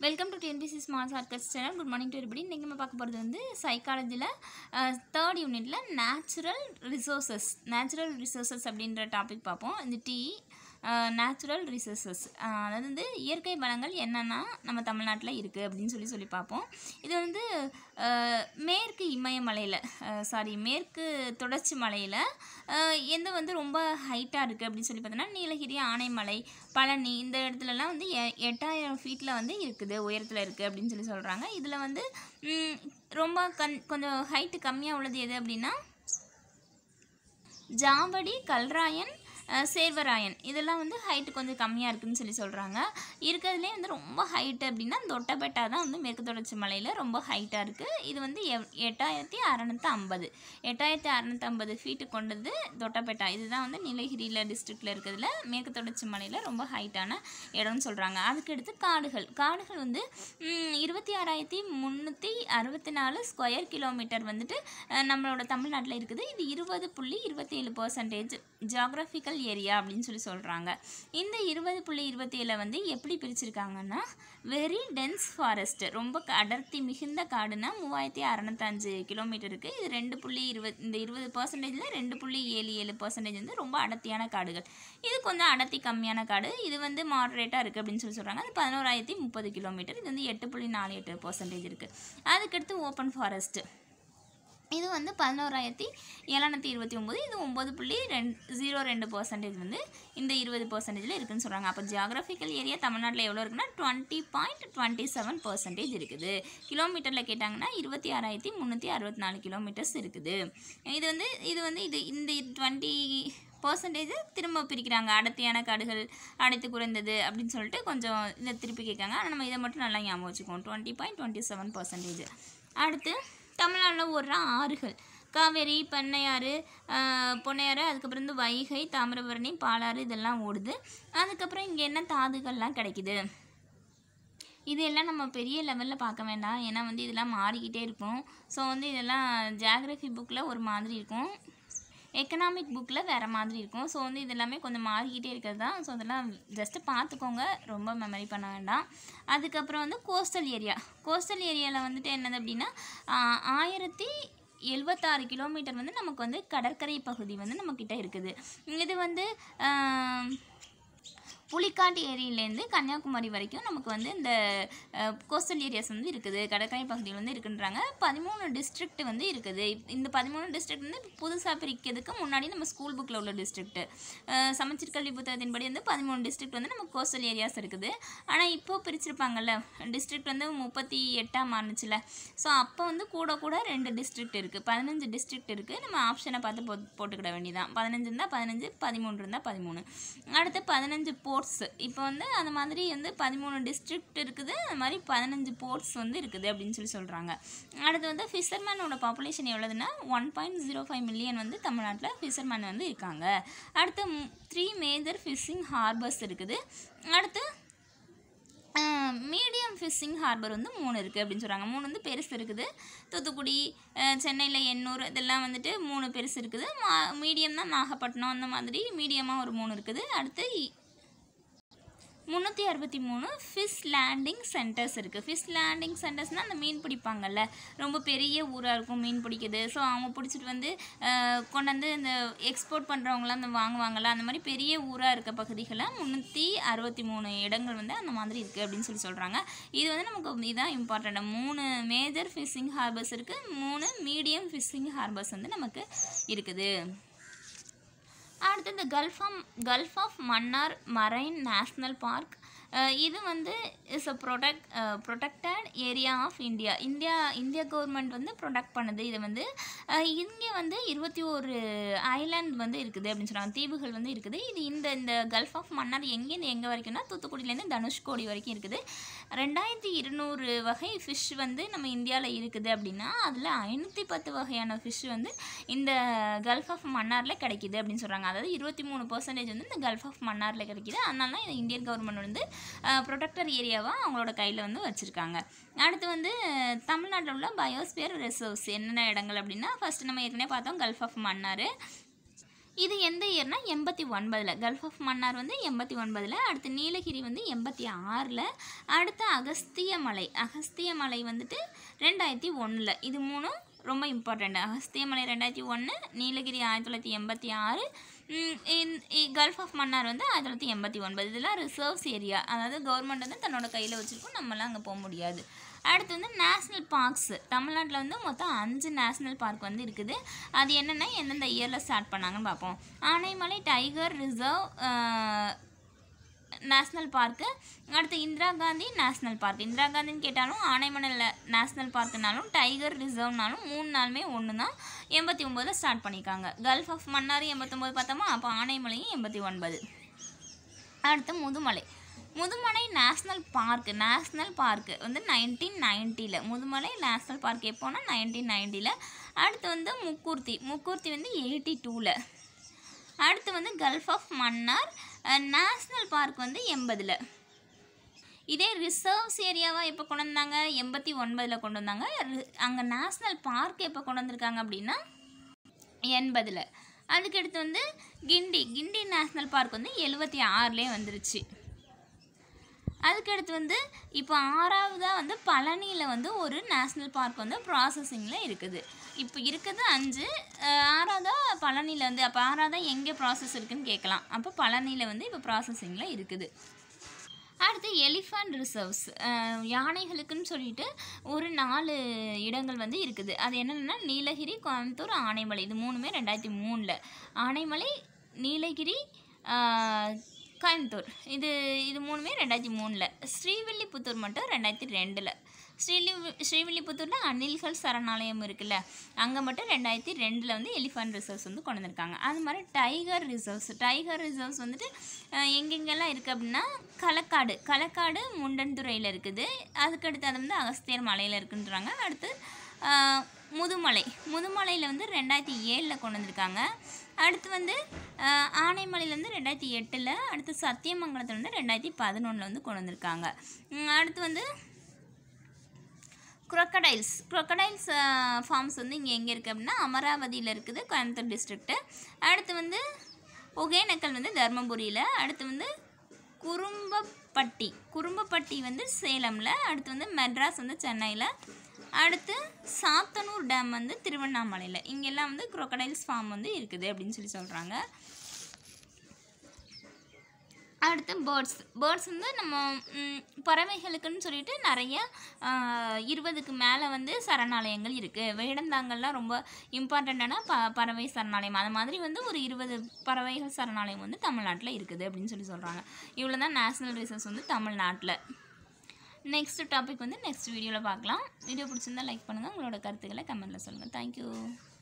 welcome to TNPSC small shortcuts channel good morning to everybody இன்றைக்கி நம்ம பார்க்க போகிறது வந்து சைக்காலஜியில் தேர்ட் யூனிட்டில் நேச்சுரல் ரிசோர்சஸ் நேச்சுரல் ரிசோர்சஸ் அப்படின்ற டாபிக் பார்ப்போம் இந்த டி நேச்சுரல் ரிசோர்சஸ் அதாவது வந்து இயற்கை வளங்கள் என்னென்னா நம்ம தமிழ்நாட்டில் இருக்குது அப்படின்னு சொல்லி சொல்லி பார்ப்போம் இது வந்து அஹ், மேற்கு இமயமலையில் சாரி மேற்கு தொடர்ச்சி மலையில் எந்த வந்து ரொம்ப ஹைட்டாக இருக்குது அப்படின்னு சொல்லி பார்த்தோன்னா நீலகிரி ஆனைமலை பழனி இந்த இடத்துலலாம் வந்து எ- எட்டாயிரம் ஃபீட்டில் வந்து இருக்குது உயரத்தில் இருக்குது அப்படின்னு சொல்லி சொல்கிறாங்க இதில் வந்து ம், ரொம்ப கண் கொஞ்சம் ஹைட்டு கம்மியாக உள்ளது எது அப்படின்னா ஜாவடி கல்ராயன் அஹ், சேர்வராயன் இதெல்லாம் வந்து ஹைட்டு கொஞ்சம் கம்மியாக இருக்குன்னு சொல்லி சொல்கிறாங்க இருக்கிறதுலே வந்து ரொம்ப ஹைட்டு அப்படின்னா தொட்டபெட்டா தான் வந்து மேற்கு தொடர்ச்சி மலையில் ரொம்ப ஹைட்டாக இருக்குது இது வந்து எவ் எட்டாயிரத்தி அறநூற்றி ஐம்பது எட்டாயிரத்தி அறநூற்றி ஐம்பது ஃபீட்டு கொண்டது தொட்டபெட்டா இதுதான் வந்து நீலகிரியில் டிஸ்ட்ரிக்டில் இருக்கிறதுல மேற்கு தொடர்ச்சி மலையில் ரொம்ப ஹைட்டான இடம்னு சொல்கிறாங்க அதுக்கடுத்து காடுகள் காடுகள் வந்து ம், இருபத்தி ஆறாயிரத்தி முந்நூற்றி அறுபத்தி நாலு ஸ்கொயர் கிலோமீட்டர் வந்துட்டு அஹ், நம்மளோட தமிழ்நாட்டில் இருக்குது இது இருபது புள்ளி இருபத்தி ஏழு பர்சன்டேஜ் ஜியாகிரபிக்கல் ஏரியா அப்படின்னு சொல்லி சொல்கிறாங்க இந்த இருபது புள்ளி இருபத்தி ஏழை வந்து எப்படி பிரிச்சிருக்காங்கன்னா வெரி டென்ஸ் ஃபாரஸ்ட் ரொம்ப க- அடர்த்தி மிகுந்த காடுனா மூவாயிரத்தி அறநூத்தஞ்சு கிலோமீட்டருக்கு இது ரெண்டு புள்ளி இருபது இந்த இருபது பர்சன்டேஜில் ரெண்டு புள்ளி ஏழு ஏழு பர்சன்டேஜ் வந்து ரொம்ப அடர்த்தியான காடுகள் இது கொஞ்சம் அடர்த்தி கம்மியான காடு இது வந்து மாடரேட்டாக இருக்குது அப்படின்னு சொல்லி சொல்கிறாங்க அது பதினோராயிரத்தி முப்பது கிலோமீட்டர் இது வந்து எட்டு புள்ளி நாலு எட்டு பர்சன்டேஜ் இருக்குது அதுக்கடுத்து ஓப்பன் ஃபாரஸ்ட்டு இது வந்து பதினோராயிரத்தி எழுநூற்றி இருபத்தி ஒம்பது இது ஒம்பது புள்ளி ரெண்டு ஜீரோ ரெண்டு பர்சன்டேஜ் வந்து இந்த இருபது பர்சன்டேஜில் இருக்குன்னு சொல்கிறாங்க அப்போ ஜியாகிரபிக்கல் ஏரியா தமிழ்நாட்டில் எவ்வளோ இருக்குன்னா twenty point twenty seven percentage இருக்குது கிலோமீட்டரில் கேட்டாங்கன்னா இருபத்தி ஆறாயிரத்தி முந்நூற்றி அறுபத்தி நாலு கிலோமீட்டர்ஸ் இருக்குது இது வந்து இது வந்து இது இந்த டுவெண்ட்டி பர்சன்டேஜ் திரும்ப பிரிக்கிறாங்க அடர்த்தியான காடுகள் அடைத்து குறைந்தது அப்படின்னு சொல்லிட்டு கொஞ்சம் இதை திருப்பி கேட்காங்க ஆனால் நம்ம இதை மட்டும் நல்லா ஞாபகம் வச்சுக்குவோம் twenty point twenty seven percentage அடுத்து தமிழ்நாட்டில் ஓடுற ஆறுகள் காவேரி பண்ணையாறு ஆஹ், பொன்னையாறு அதுக்கப்புறம் வந்து வைகை தாமிரபரணி பாலாறு இதெல்லாம் ஓடுது அதுக்கப்புறம் இங்கே என்ன தாதுகள்லாம் கிடைக்குது இதெல்லாம் நம்ம பெரிய லெவலில் பார்க்க வேண்டாம் ஏன்னா வந்து இதெல்லாம் மாறிக்கிட்டே இருக்கும் ஸோ வந்து இதெல்லாம் ஜியாகிரஃபி புக்கில் ஒரு மாதிரி இருக்கும் எக்கனாமிக் புக்கில் வேறு மாதிரி இருக்கும் ஸோ வந்து இது எல்லாமே கொஞ்சம் மாறிக்கிட்டே இருக்கிறது தான் ஸோ அதெல்லாம் ஜஸ்ட்டு பார்த்துக்கோங்க ரொம்ப மெமரி பண்ண வேண்டாம் அதுக்கப்புறம் வந்து கோஸ்டல் ஏரியா கோஸ்டல் ஏரியாவில் வந்துட்டு என்னது அப்படின்னா ஆஹ், ஆயிரத்தி எழுபத்தாறு கிலோமீட்டர் வந்து நமக்கு வந்து கடற்கரை பகுதி வந்து நம்மக்கிட்ட இருக்குது இது வந்து ஆஹ், புலிக்காட்டு ஏரியிலேருந்து கன்னியாகுமரி வரைக்கும் நமக்கு வந்து இந்த கோஸ்டல் ஏரியாஸ் வந்து இருக்குது கடற்கரை பகுதியில் வந்து இருக்குன்றாங்க பதிமூணு டிஸ்ட்ரிக்ட் வந்து இருக்குது இப்- இந்த பதிமூணு டிஸ்ட்ரிக்ட் வந்து புதுசாக பிரிக்கிறதுக்கு முன்னாடி நம்ம ஸ்கூல் புக்கில் உள்ள டிஸ்ட்ரிக்ட் சமச்சீர் கல்வி புத்தகத்தின்படி வந்து பதிமூணு டிஸ்ட்ரிக்ட் வந்து நம்ம கோஸ்டல் ஏரியாஸ் இருக்குது ஆனால் இப்போ பிரிச்சிருப்பாங்கல்ல டிஸ்ட்ரிக்ட் வந்து முப்பத்தி எட்டாக மாறுச்சுல ஸோ அப்போ வந்து கூட கூட ரெண்டு டிஸ்ட்ரிக்ட் இருக்குது பதினஞ்சு டிஸ்ட்ரிக்ட் இருக்குது நம்ம ஆப்ஷனை பார்த்து போ போட்டுக்கிட வேண்டியதான் பதினஞ்சு இருந்தால் பதினஞ்சு பதிமூணு இருந்தால் பதிமூணு அடுத்து பதினஞ்சு போர்ட்ஸ் இப்போ வந்து அந்த மாதிரி வந்து பதிமூணு டிஸ்ட்ரிக்ட் இருக்குது அந்த மாதிரி பதினஞ்சு போர்ட்ஸ் வந்து இருக்குது அப்படின்னு சொல்லி சொல்கிறாங்க அடுத்து வந்து ஃபிஷர்மேனோட பாப்புலேஷன் எவ்வளோதுன்னா one point zero five million வந்து தமிழ்நாட்டில் ஃபிஷர்மேன் வந்து இருக்காங்க அடுத்து த்ரீ மேஜர் ஃபிஷிங் ஹார்பர்ஸ் இருக்குது அடுத்து மீடியம் ஃபிஷிங் ஹார்பர் வந்து மூணு இருக்குது அப்படின்னு சொல்கிறாங்க மூணு வந்து பெருசு இருக்குது தூத்துக்குடி சென்னையில் எண்ணூர் இதெல்லாம் வந்துட்டு மூணு பெருசு இருக்குது மா மீடியம் தான் நாகப்பட்டினம் அந்த மாதிரி மீடியமாக ஒரு மூணு இருக்குது அடுத்து இ- முந்நூற்றி அறுபத்தி மூணு ஃபிஷ் லேண்டிங் சென்டர்ஸ் இருக்குது ஃபிஷ் லேண்டிங் சென்டர்ஸ்னால் அந்த மீன் பிடிப்பாங்கல்ல ரொம்ப பெரிய ஊராக இருக்கும் மீன் பிடிக்குது ஸோ அவங்க பிடிச்சிட்டு வந்து அஹ், கொண்டாந்து இந்த எக்ஸ்போர்ட் பண்ணுறவங்களாம் அந்த வாங்குவாங்கல்ல அந்த மாதிரி பெரிய ஊராக இருக்க பகுதிகளில் முந்நூற்றி அறுபத்தி மூணு இடங்கள் வந்து அந்த மாதிரி இருக்குது அப்படின்னு சொல்லி சொல்கிறாங்க இது வந்து நமக்கு இதான் இம்பார்ட்டண்ட் மூணு மேஜர் ஃபிஷிங் ஹார்பர்ஸ் இருக்குது மூணு மீடியம் ஃபிஷிங் ஹார்பர்ஸ் வந்து நமக்கு இருக்குது அடுத்து இந்த Gulf of Gulf of Mannar marine national park இது வந்து is a product protected area of India India India government வந்து ப்ரொடெக்ட் பண்ணுது இது வந்து இங்கே வந்து இருபத்தி ஒரு ஐலாண்ட் வந்து இருக்குது அப்படின்னு சொல்கிறாங்க தீவுகள் வந்து இருக்குது இது இந்த இந்த கல்ஃப் ஆஃப் மன்னார் எங்கேருந்து எங்கே வரைக்கும்னா தூத்துக்குடியிலேருந்து தனுஷ்கோடி வரைக்கும் இருக்குது ரெண்டாயிரத்தி இருநூறு வகை ஃபிஷ் வந்து நம்ம இந்தியாவில் இருக்குது அப்படின்னா அதில் ஐநூற்றி பத்து வகையான ஃபிஷ் வந்து இந்த கல்ஃப் ஆஃப் மன்னாரில் கிடைக்குது அப்படின்னு சொல்கிறாங்க அதாவது இருபத்தி மூணு பர்சன்டேஜ் வந்து இந்த கல்ஃப் ஆஃப் மன்னாரில் கிடைக்குது அதனால தான் இந்த இந்தியன் கவர்மெண்ட் வந்து ப்ரொடெக்டர் ஏரியாவாக அவங்களோட கையில் வந்து வச்சுருக்காங்க அடுத்து வந்து தமிழ்நாட்டில் உள்ள பயோஸ்பியர் ரிசர்வ்ஸ் என்னென்ன இடங்கள் அப்படின்னா ஃபஸ்ட்டு நம்ம ஏற்கனவே பார்த்தோம் கல்ஃப் ஆஃப் மன்னார் இது எந்த இயர்னா எண்பத்தி ஒன்பதில் கல்ஃப் ஆஃப் மன்னார் வந்து எண்பத்தி ஒன்பதில் அடுத்து நீலகிரி வந்து எண்பத்தி ஆறில் அடுத்து அகஸ்திய மலை அகஸ்திய மலை வந்துட்டு ரெண்டாயிரத்தி ஒன்றில் இது மூணும் ரொம்ப இம்பார்ட்டண்ட் அகஸ்திய மலை ரெண்டாயிரத்தி ஒன்று நீலகிரி ஆயிரத்தி தொள்ளாயிரத்தி எண்பத்தி ஆறு ம், இந்த- இ- கல்ஃப் ஆஃப் மன்னார் வந்து ஆயிரத்தி தொள்ளாயிரத்தி எண்பத்தி ஒன்பது இதெல்லாம் ரிசர்வ்ஸ் ஏரியா அதாவது கவர்மெண்ட் வந்து தன்னோட கையில் வச்சுருக்கோம் நம்மலாம் அங்கே போக முடியாது அடுத்து வந்து நேஷ்னல் பார்க்ஸ் தமிழ்நாட்டில் வந்து மொத்தம் அஞ்சு நேஷ்னல் பார்க் வந்து இருக்குது அது என்னென்னா எந்தெந்த இயரில் ஸ்டார்ட் பண்ணாங்கன்னு பார்ப்போம் Anamalai tiger reserve national park அடுத்து இந்திரா காந்தி நேஷ்னல் பார்க் இந்திரா காந்தின்னு கேட்டாலும் ஆனைமலையில் நேஷ்னல் பார்க்குனாலும் டைகர் ரிசர்வ்னாலும் மூணு நாளுமே ஒன்று தான் எண்பத்தி ஒம்போதில் ஸ்டார்ட் பண்ணியிருக்காங்க கல்ஃப் ஆஃப் மன்னார் எண்பத்தொம்போது பார்த்தோமா அப்போ ஆனைமலையும் எண்பத்தி ஒன்பது அடுத்து Mudumalai Mudumalai national park national park வந்து நைன்டீன் நைன்ட்டியில் முதுமலை நேஷ்னல் பார்க் எப்போனா நைன்டீன் நைன்ட்டியில் அடுத்து வந்து முக்கூர்த்தி முக்கூர்த்தி வந்து எயிட்டி டூவில் அடுத்து வந்து Gulf of Mannar national park வந்து எண்பதில் இதே ரிசர்வ்ஸ் ஏரியாவாக எப்போ கொண்டு வந்தாங்க எண்பத்தி ஒன்பதில் கொண்டு வந்தாங்க அங்கே நேஷ்னல் பார்க் எப்போ கொண்டு வந்திருக்காங்க அப்படின்னா எண்பதில் அதுக்கடுத்து வந்து கிண்டி கிண்டி நேஷ்னல் பார்க் வந்து எழுபத்தி ஆறுலேயே வந்துருச்சு அதுக்கடுத்து வந்து இப்போ ஆறாவதாக வந்து பழனியில் வந்து ஒரு நேஷ்னல் பார்க் வந்து ப்ராசஸிங்கில் இருக்குது இப்போ இருக்குது அஞ்சு அஹ் ஆறாவதாக பழனியில் வந்து அப்போ ஆறாவதாக எங்கே ப்ராசஸ் இருக்குன்னு கேட்கலாம் அப்போ பழனியில் வந்து இப்போ ப்ராசஸிங்கில் இருக்குது அடுத்து எலிஃபண்ட் ரிசர்வ்ஸ் யானைகளுக்குன்னு சொல்லிட்டு ஒரு நாலு இடங்கள் வந்து இருக்குது அது என்னென்னா நீலகிரி கோயம்புத்தூர் ஆனைமலை இது மூணுமே ரெண்டாயிரத்தி மூணில் ஆனைமலை நீலகிரி அஹ், கோயம்புத்தூர் இது இது மூணுமே ரெண்டாயிரத்தி மூணில் ஸ்ரீவில்லிபுத்தூர் மட்டும் ரெண்டாயிரத்தி ரெண்டில் ஸ்ரீலி ஸ்ரீவில்லிபுத்தூரில் அணில்கள் சரணாலயம் இருக்குல்ல அங்கே மட்டும் ரெண்டாயிரத்தி ரெண்டில் வந்து எலிஃபண்ட் ரிசர்வ்ஸ் வந்து கொண்டு வந்திருக்காங்க அது மாதிரி டைகர் ரிசர்வ்ஸ் டைகர் ரிசர்வ்ஸ் வந்துட்டு அஹ், எங்கெங்கெல்லாம் இருக்குது அப்படின்னா களக்காடு களக்காடு முண்டன்துறையில் இருக்குது அதுக்கடுத்து அது வந்து அகஸ்தியர் மலையில் இருக்குன்றாங்க அடுத்து அஹ், முதுமலை முதுமலையில் வந்து ரெண்டாயிரத்தி ஏழில் கொண்டு வந்திருக்காங்க அடுத்து வந்து அஹ், ஆனைமலையில வந்து ரெண்டாயிரத்தி எட்டில் அடுத்து சத்தியமங்கலத்தில் வந்து ரெண்டாயிரத்தி பதினொன்றில் வந்து கொண்டு வந்திருக்காங்க உம், அடுத்து வந்து crocodiles crocodiles ஃபார்ம்ஸ் வந்து இங்கே எங்கே இருக்குது அப்படின்னா அமராவதியில் இருக்குது கோயம்புத்தூர் டிஸ்ட்ரிக்ட்டு அடுத்து வந்து ஒகேனக்கல் வந்து தர்மபுரியில் அடுத்து வந்து குறும்பப்பட்டி குறும்பப்பட்டி வந்து சேலமில் அடுத்து வந்து மெட்ராஸ் வந்து சென்னையில் அடுத்து சாத்தனூர் டேம் வந்து திருவண்ணாமலையில் இங்கெல்லாம் வந்து crocodiles ஃபார்ம் வந்து இருக்குது அப்படின்னு சொல்லி சொல்கிறாங்க அடுத்து பேர்ட்ஸ் பேர்ட்ஸ் வந்து நம்ம ம், பறவைகளுக்குன்னு சொல்லிட்டு நிறைய ஆஹ், இருபதுக்கு மேலே வந்து சரணாலயங்கள் இருக்குது வேடந்தாங்கல்லாம் ரொம்ப இம்பார்ட்டண்ட்டான ப பறவை சரணாலயம் அது மாதிரி வந்து ஒரு இருபது பறவைகள் சரணாலயம் வந்து தமிழ்நாட்டில் இருக்குது அப்படின்னு சொல்லி சொல்கிறாங்க இவ்வளோ தான் நேஷ்னல் ரிசர்வ்ஸ் வந்து தமிழ்நாட்டில் நெக்ஸ்ட் டாபிக் வந்து நெக்ஸ்ட் வீடியோவில் பார்க்கலாம் வீடியோ பிடிச்சிருந்தா லைக் பண்ணுங்கள் உங்களோட கருத்துக்களை கமெண்ட்டில் சொல்லுங்கள் தேங்க்யூ